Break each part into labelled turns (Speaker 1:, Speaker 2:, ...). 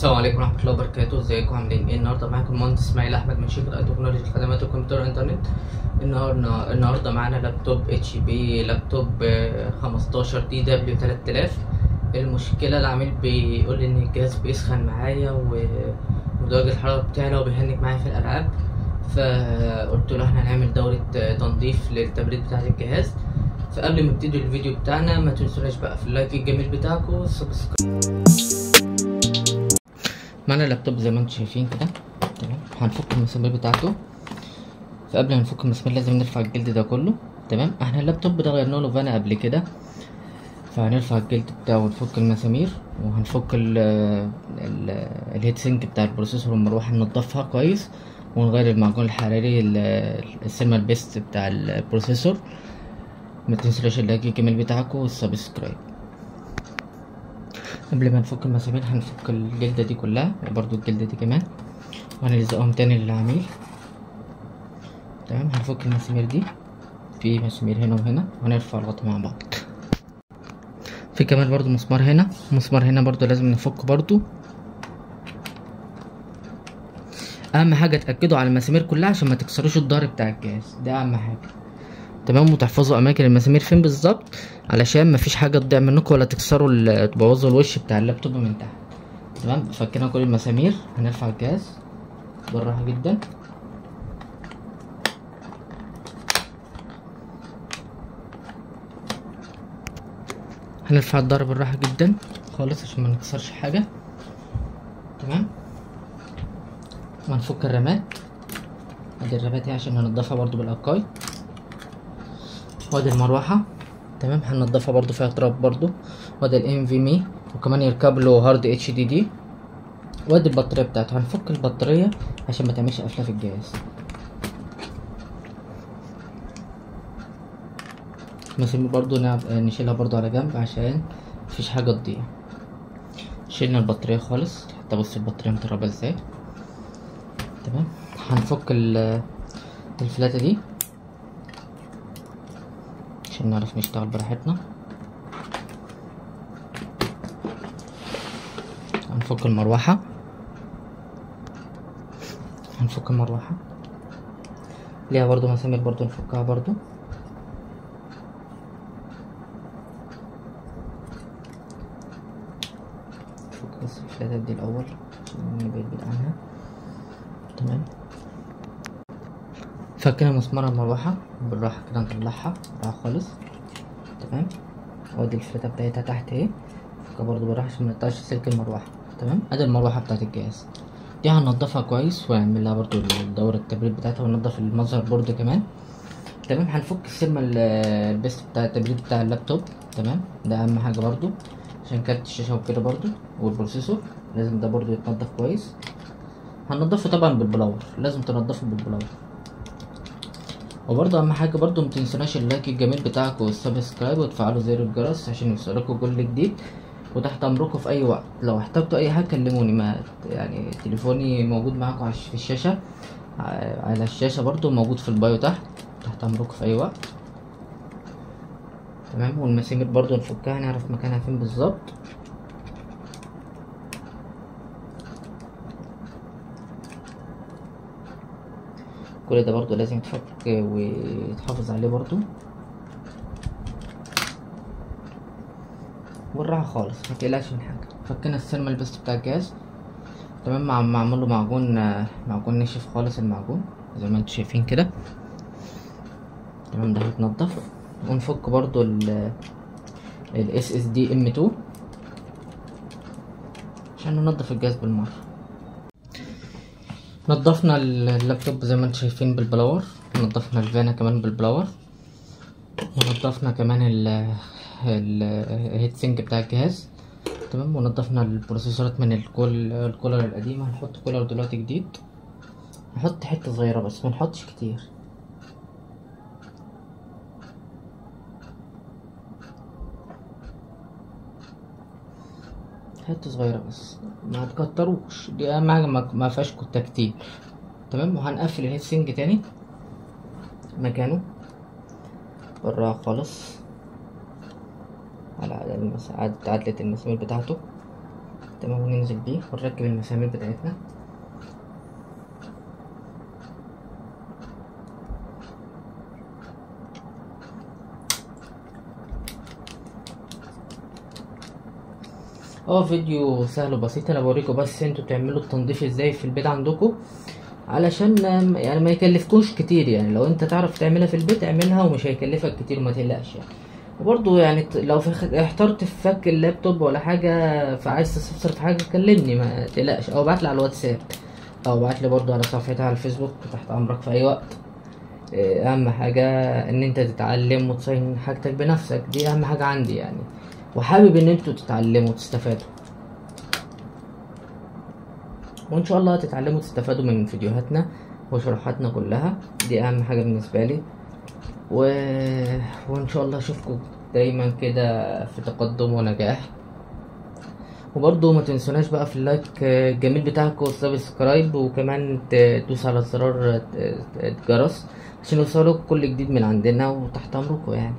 Speaker 1: السلام عليكم ورحمة الله وبركاته، ازيكم عاملين ايه؟ النهارده معاكم المهندس اسماعيل احمد من شركة اي تكنولوجي خدمات الكمبيوتر والانترنت. النهارده النهارده معانا لابتوب اتش بي لابتوب آه، 15 دي دبليو 3000 المشكلة العميل بيقول لي ان الجهاز بيسخن معايا و- ودرجة الحرارة بتاعي لو بيهنج معايا في الالعاب فقلت له احنا هنعمل دورة آه، تنظيف للتبريد بتاع الجهاز فقبل ما نبتدي الفيديو بتاعنا ما تنسوناش بقى في اللايك الجميل بتاعكم والسبسكرايب معانا اللابتوب زي ما انتم شايفين كده تمام هنفك المسامير بتاعته فقبل ما نفك المسامير لازم نرفع الجلد ده كله تمام احنا اللابتوب ده غيرنا له فانا قبل كده فهنرفع الجلد بتاعه ونفك المسامير وهنفك ال ال الهيت سينك بتاع البروسيسور والمروحه ننضفها كويس ونغير المعجون الحراري ال- السيرمال بيست بتاع البروسيسور ما تنسوش اللايك الجميل بتاعكم والسبسكرايب قبل ما نفك المسامير هنفك الجلدة دي كلها وبرضو الجلدة دي كمان وهنلزقهم تاني للعميل تمام هنفك المسامير دي في مسامير هنا وهنا وهنرفع الغطا مع بعض في كمان برضو مسمار هنا مسمار هنا برضو لازم نفكه برضو اهم حاجة اتأكدوا على المسامير كلها عشان ما تكسروش الظهر بتاع الجهاز ده اهم حاجة تمام وتحفظوا اماكن المسامير فين بالظبط علشان مفيش حاجه تضيع منكم ولا تكسروا ال- تبوظوا الوش بتاع اللابتوب من تحت تمام فكينا كل المسامير هنرفع الجهاز بالراحه جدا هنرفع الظهر بالراحه جدا خالص عشان ما نكسرش حاجه تمام وهنفك الرامات ادي الرامات دي عشان ننضفها برضو بالاكاي وادي المروحة تمام هننضفها برضو فيها تراب برضو وادي الام في مي وكمان يركب له هارد اتش دي دي وادي البطارية بتاعته هنفك البطارية عشان ما تعملش قفلة في الجهاز المسامير برضو نعب- نشيلها برضو على جنب عشان مفيش حاجة تضيع شيلنا البطارية خالص حتى بص البطارية متربة ازاي تمام هنفك ال- الفلاتة دي عشان نعرف نشتغل براحتنا هنفك المروحة هنفك المروحة ليها برضو مسامير برضو نفكها برضو نفك بس الفلاتات دي الأول عشان نبعد بعيد عنها تمام فكنا مسمار المروحة بالراحة كده نطلعها بالراحة خالص تمام وادي الفلاتة بتاعتها تحت اهي فكها برضه بالراحة عشان منقطعش سلك المروحة تمام ادي المروحة بتاعت الجهاز دي هننضفها كويس ونعمل لها برضه دورة التبريد بتاعتها وننضف المظهر بورد كمان تمام هنفك السلمة ال- البيست بتاع التبريد بتاع اللابتوب تمام ده اهم حاجة برضه عشان كارت الشاشة وكده برضه والبروسيسور لازم ده برضه يتنضف كويس هننضفه طبعا بالبلاور لازم تنضفه بالبلاور وبرضه اهم حاجه برضه متنسوناش اللايك الجميل بتاعكم والسبسكرايب وتفعلوا زر الجرس عشان يوصلكوا كل جديد وتحت امركم في اي وقت لو احتجتوا اي حاجه كلموني ما يعني تليفوني موجود معاكم على- في الشاشه ع- على الشاشه برضه موجود في البايو تحت تحت امركم في اي وقت تمام والمسامير برضه نفكها نعرف مكانها فين بالظبط كل ده برضو لازم يتفك ويتحافظ عليه برضو والراحة خالص متقلقش من حاجة فكنا السيرمال بيست بتاع الجهاز تمام مع معمول له معجون معجون ناشف خالص المعجون زي ما انتوا شايفين كده تمام ده هيتنضف ونفك برضو ال الاس اس دي ام 2 عشان ننضف الجهاز بالمرة نضفنا اللابتوب زي ما انتم شايفين بالبلاور نضفنا الفانا كمان بالبلاور ونضفنا كمان ال ال الهيت سينك بتاع الجهاز تمام ونضفنا البروسيسورات من الكول الكولر القديمة هنحط كولر دلوقتي جديد نحط حتة صغيرة بس منحطش كتير حته صغيره بس ما تكتروش دي اهم حاجه ما ما فيهاش كتة كتير تمام وهنقفل الهيت سينج تاني مكانه بالراحه خالص على عدد المس... عدد عدلة المسامير بتاعته تمام وننزل بيه ونركب المسامير بتاعتنا اه فيديو سهل وبسيط انا بوريكم بس انتوا تعملوا التنظيف ازاي في البيت عندكم علشان آم، يعني ما يكلفكوش كتير يعني لو انت تعرف تعملها في البيت اعملها ومش هيكلفك كتير وما تقلقش يعني وبرضه يعني ت- لو في خ- احترت في فك اللابتوب ولا حاجة فعايز تستفسر في حاجة كلمني ما تقلقش او ابعتلي على الواتساب او ابعتلي برضه على صفحتي على الفيسبوك تحت امرك في اي وقت إيه، اهم حاجة ان انت تتعلم وتصين حاجتك بنفسك دي اهم حاجة عندي يعني وحابب ان انتوا تتعلموا وتستفادوا وان شاء الله تتعلموا وتستفادوا من فيديوهاتنا وشروحاتنا كلها دي اهم حاجة بالنسبة لي و... وان شاء الله اشوفكم دايما كده في تقدم ونجاح وبرضه ما تنسوناش بقى في اللايك الجميل بتاعكم والسبسكرايب وكمان تدوس على زرار الجرس عشان يوصلك كل جديد من عندنا وتحت امركم يعني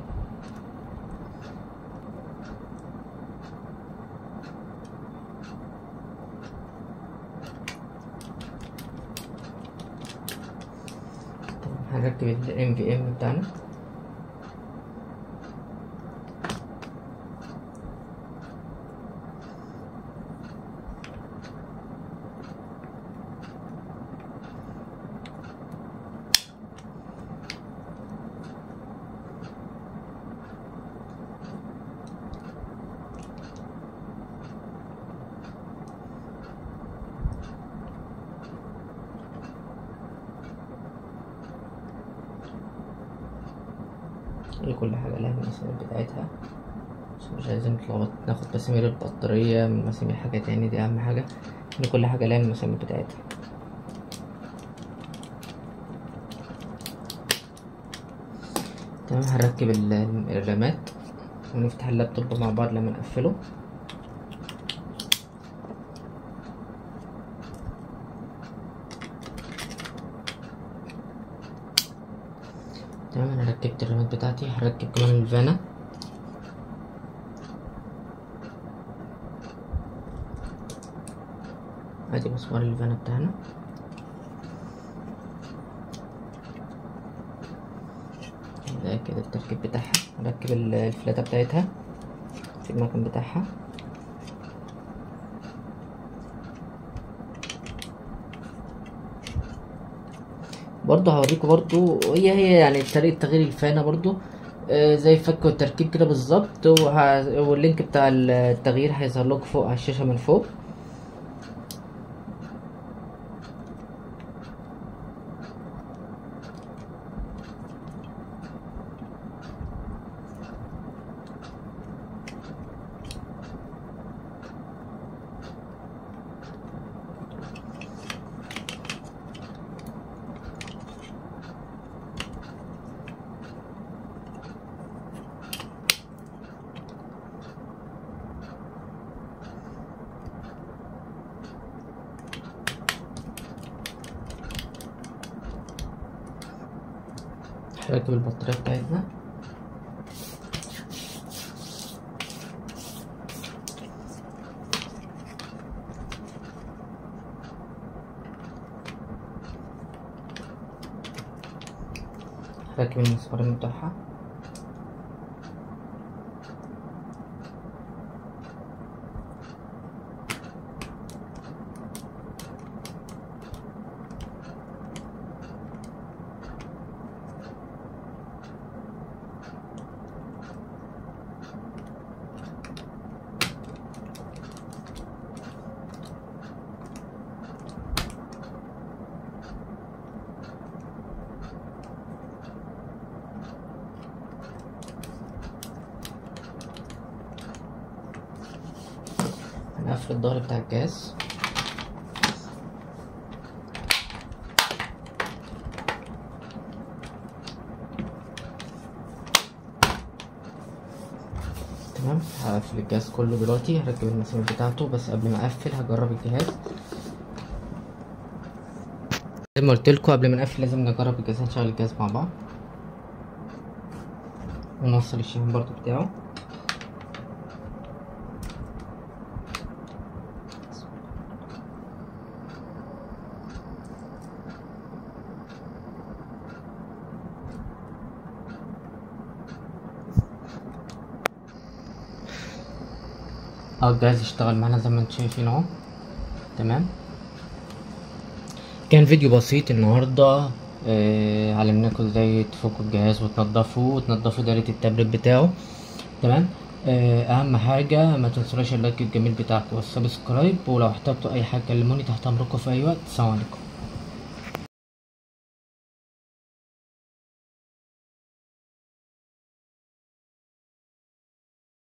Speaker 1: طبعاً هنركب ال NVM بتاعنا هي كل حاجة لها المسامير بتاعتها عشان مش عايزين نتلخبط ناخد مسامير البطارية من مسامير حاجة تاني دي أهم حاجة إن كل حاجة لها المسامير بتاعتها تمام هنركب ال- الرامات ونفتح اللابتوب مع بعض لما نقفله تمام انا ركبت الرامات بتاعتي هركب كمان الفانا ادي مسمار الفانا بتاعنا ده كده التركيب بتاعها هركب ال- الفلاتة بتاعتها في المكان بتاعها برضه هوريكم برضه هي هي يعني طريقة تغيير الفانة برضه آه، زي فك والتركيب كده بالظبط وه- واللينك بتاع التغيير هيظهر لكم فوق على الشاشة من فوق هركب البطارية بتاعتنا هركب المسمارين بتاعها هنقفل الظهر بتاع الجهاز تمام هقفل الجهاز كله دلوقتي هركب المسامير بتاعته بس قبل ما اقفل هجرب الجهاز زي ما قلت لكم قبل ما نقفل لازم نجرب الجهاز هنشغل الجهاز مع بعض ونوصل الشاحن برضو بتاعه اهو الجهاز اشتغل معانا زي ما انتم شايفين اهو تمام كان فيديو بسيط النهارده آه علمناكم ازاي تفكوا الجهاز وتنضفوه وتنضفوا دايرة التبريد بتاعه تمام آه اهم حاجة ما تنسوش اللايك الجميل بتاعكم والسبسكرايب ولو احتجتوا اي حاجة كلموني تحت امركم في اي وقت سلام عليكم